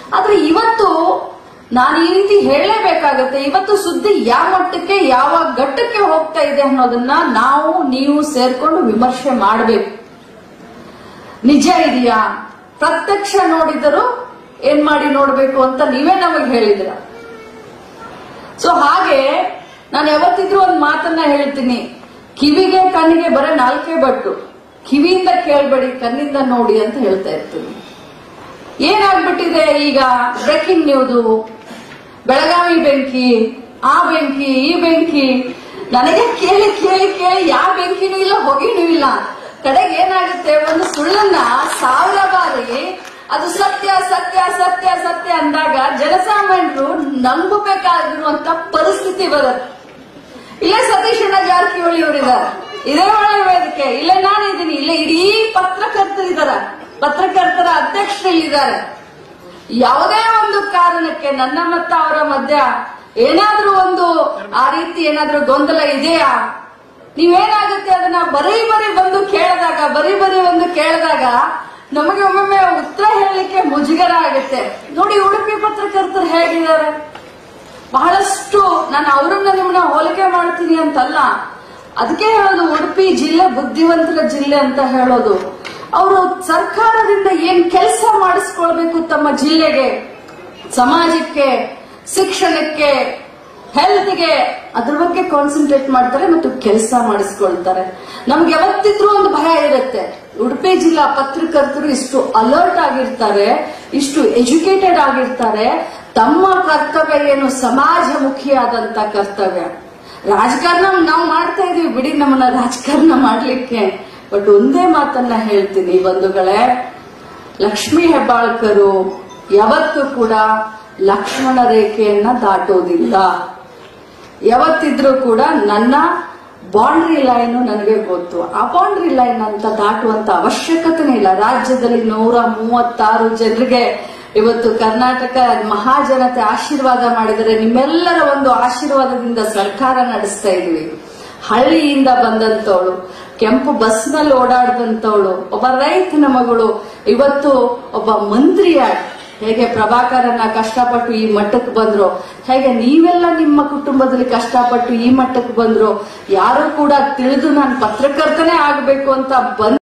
ಆದ್ರೆ ಇವತ್ತು ನಾನು ಈ ರೀತಿ ಹೇಳಲೇಬೇಕಾಗತ್ತೆ ಇವತ್ತು ಸುದ್ದಿ ಯಾವ ಮಟ್ಟಕ್ಕೆ ಯಾವ ಘಟ್ಟಕ್ಕೆ ಹೋಗ್ತಾ ಇದೆ ಅನ್ನೋದನ್ನ ನಾವು ನೀವು ಸೇರ್ಕೊಂಡು ವಿಮರ್ಶೆ ಮಾಡಬೇಕು ನಿಜ ಇದೆಯಾ ಪ್ರತ್ಯಕ್ಷ ನೋಡಿದರೂ ಏನ್ ಮಾಡಿ ನೋಡ್ಬೇಕು ಅಂತ ನೀವೇ ನಮಗೆ ಹೇಳಿದ್ರ ಸೊ ಹಾಗೆ ನಾನು ಯಾವತ್ತಿದ್ರೂ ಒಂದು ಮಾತನ್ನ ಹೇಳ್ತೀನಿ ಕಿವಿಗೆ ಕಣ್ಣಿಗೆ ಬರೀ ನಾಲ್ಕೇ ಬಟ್ಟು ಕಿವಿಯಿಂದ ಕೇಳ್ಬೇಡಿ ಕಣ್ಣಿಂದ ನೋಡಿ ಅಂತ ಹೇಳ್ತಾ ಇರ್ತೀನಿ ಏನಾಗ್ಬಿಟ್ಟಿದೆ ಈಗ ಬ್ರೇಕಿಂಗ್ ನ್ಯೂದು ಬೆಳಗಾವಿ ಬೆಂಕಿ ಆ ಬೆಂಕಿ ಈ ಬೆಂಕಿ ನನಗೆ ಕೇಳಿ ಕೇಳಿ ಕೇಳಿ ಯಾವ ಬೆಂಕಿನೂ ಇಲ್ಲ ಹೊಗೆನೂ ಇಲ್ಲ ಕಡೆಗೆ ಏನಾಗುತ್ತೆ ಒಂದು ಸುಳ್ಳನ್ನ ಸಾವಿರ ಬಾರಿ ಅದು ಸತ್ಯ ಸತ್ಯ ಸತ್ಯ ಸತ್ಯ ಅಂದಾಗ ಜನಸಾಮಾನ್ಯರು ನಂಬಬೇಕಾಗಿರುವಂತ ಪರಿಸ್ಥಿತಿ ಬರುತ್ತೆ ಇಲ್ಲೇ ಸತೀಶ್ ಅಣ್ಣ ಜಾರಕಿಹೊಳಿ ಅವರಿದ್ದಾರೆ ಇದೇ ಒಳ್ಳೆ ವೇದಿಕೆ ಇಲ್ಲೇ ನಾನಿದ್ದೀನಿ ಇಲ್ಲೇ ಇಡೀ ಪತ್ರಕರ್ತರಿದಾರ ಪತ್ರಕರ್ತರ ಅಧ್ಯಕ್ಷರಿದ್ದಾರೆ ಯಾವುದೇ ಒಂದು ಕಾರಣಕ್ಕೆ ನನ್ನ ಮತ್ತು ಅವರ ಮಧ್ಯ ಏನಾದ್ರೂ ಒಂದು ಆ ರೀತಿ ಏನಾದ್ರೂ ಗೊಂದಲ ಇದೆಯಾ ನೀವೇನಾಗುತ್ತೆ ಅದನ್ನ ಬರೀ ಬರೀ ಬಂದು ಕೇಳಿದಾಗ ಬರೀ ಬರೀ ಒಂದು ಕೇಳಿದಾಗ ನಮಗೆ ಒಮ್ಮೊಮ್ಮೆ ಉತ್ತರ ಹೇಳಲಿಕ್ಕೆ ಮುಜುಗರ ಆಗುತ್ತೆ ನೋಡಿ ಉಡುಪಿ ಪತ್ರಕರ್ತರು ಹೇಗಿದ್ದಾರೆ ಬಹಳಷ್ಟು ನಾನು ಅವರನ್ನ ನಿಮ್ಮನ್ನ ಹೋಲಿಕೆ ಮಾಡ್ತೀನಿ ಅಂತಲ್ಲ ಅದಕ್ಕೆ ಹೇಳೋದು ಉಡುಪಿ ಜಿಲ್ಲೆ ಬುದ್ಧಿವಂತರ ಜಿಲ್ಲೆ ಅಂತ ಹೇಳೋದು ಅವರು ಸರ್ಕಾರದಿಂದ ಏನ್ ಕೆಲಸ ಮಾಡಿಸ್ಕೊಳ್ಬೇಕು ತಮ್ಮ ಜಿಲ್ಲೆಗೆ ಸಮಾಜಕ್ಕೆ ಶಿಕ್ಷಣಕ್ಕೆ ಹೆಲ್ತ್ಗೆ ಅದ್ರ ಬಗ್ಗೆ ಕಾನ್ಸಂಟ್ರೇಟ್ ಮಾಡ್ತಾರೆ ಮತ್ತು ಕೆಲಸ ಮಾಡಿಸ್ಕೊಳ್ತಾರೆ ನಮ್ಗೆ ಯಾವತ್ತಿದ್ರೂ ಒಂದು ಭಯ ಇರುತ್ತೆ ಉಡುಪಿ ಜಿಲ್ಲಾ ಪತ್ರಕರ್ತರು ಇಷ್ಟು ಅಲರ್ಟ್ ಆಗಿರ್ತಾರೆ ಇಷ್ಟು ಎಜುಕೇಟೆಡ್ ಆಗಿರ್ತಾರೆ ತಮ್ಮ ಕರ್ತವ್ಯ ಏನು ಸಮಾಜಮುಖಿಯಾದಂತ ಕರ್ತವ್ಯ ರಾಜಕಾರಣ ನಾವು ಮಾಡ್ತಾ ಇದೀವಿ ಬಿಡಿ ನಮ್ಮನ್ನ ರಾಜಕಾರಣ ಮಾಡ್ಲಿಕ್ಕೆ ಬಟ್ ಒಂದೇ ಮಾತನ್ನ ಹೇಳ್ತೀನಿ ಬಂಧುಗಳೇ ಲಕ್ಷ್ಮೀ ಹೆಬ್ಬಾಳ್ಕರು ಯಾವತ್ತೂ ಕೂಡ ಲಕ್ಷ್ಮಣ ರೇಖೆಯನ್ನ ದಾಟೋದಿಲ್ಲ ಯಾವತ್ತಿದ್ರೂ ಕೂಡ ನನ್ನ ಬೌಂಡ್ರಿ ಲೈನ್ ನನಗೆ ಗೊತ್ತು ಆ ಬೌಂಡ್ರಿ ಲೈನ್ ಅಂತ ದಾಟುವಂತ ಅವಶ್ಯಕತೆನೇ ಇಲ್ಲ ರಾಜ್ಯದಲ್ಲಿ ನೂರ ಮೂವತ್ತಾರು ಜನರಿಗೆ ಇವತ್ತು ಕರ್ನಾಟಕ ಮಹಾಜನತೆ ಆಶೀರ್ವಾದ ಮಾಡಿದರೆ ನಿಮ್ಮೆಲ್ಲರ ಒಂದು ಆಶೀರ್ವಾದದಿಂದ ಸರ್ಕಾರ ನಡೆಸ್ತಾ ಇದೀವಿ ಹಳ್ಳಿಯಿಂದ ಬಂದಂತವಳು ಕೆಂಪು ಬಸ್ನಲ್ಲಿ ಓಡಾಡದಂತವಳು ಒಬ್ಬ ರೈತನ ಮಗಳು ಇವತ್ತು ಒಬ್ಬ ಮಂತ್ರಿಯಾಗಿ ಹೇಗೆ ಪ್ರಭಾಕರನ್ನ ಕಷ್ಟಪಟ್ಟು ಈ ಮಟ್ಟಕ್ಕೆ ಬಂದ್ರು ಹೇಗೆ ನೀವೆಲ್ಲ ನಿಮ್ಮ ಕುಟುಂಬದಲ್ಲಿ ಕಷ್ಟಪಟ್ಟು ಈ ಮಟ್ಟಕ್ಕೆ ಬಂದ್ರು ಯಾರು ಕೂಡ ತಿಳಿದು ನಾನು ಪತ್ರಕರ್ತನೇ ಆಗ್ಬೇಕು ಅಂತ ಬಂದ್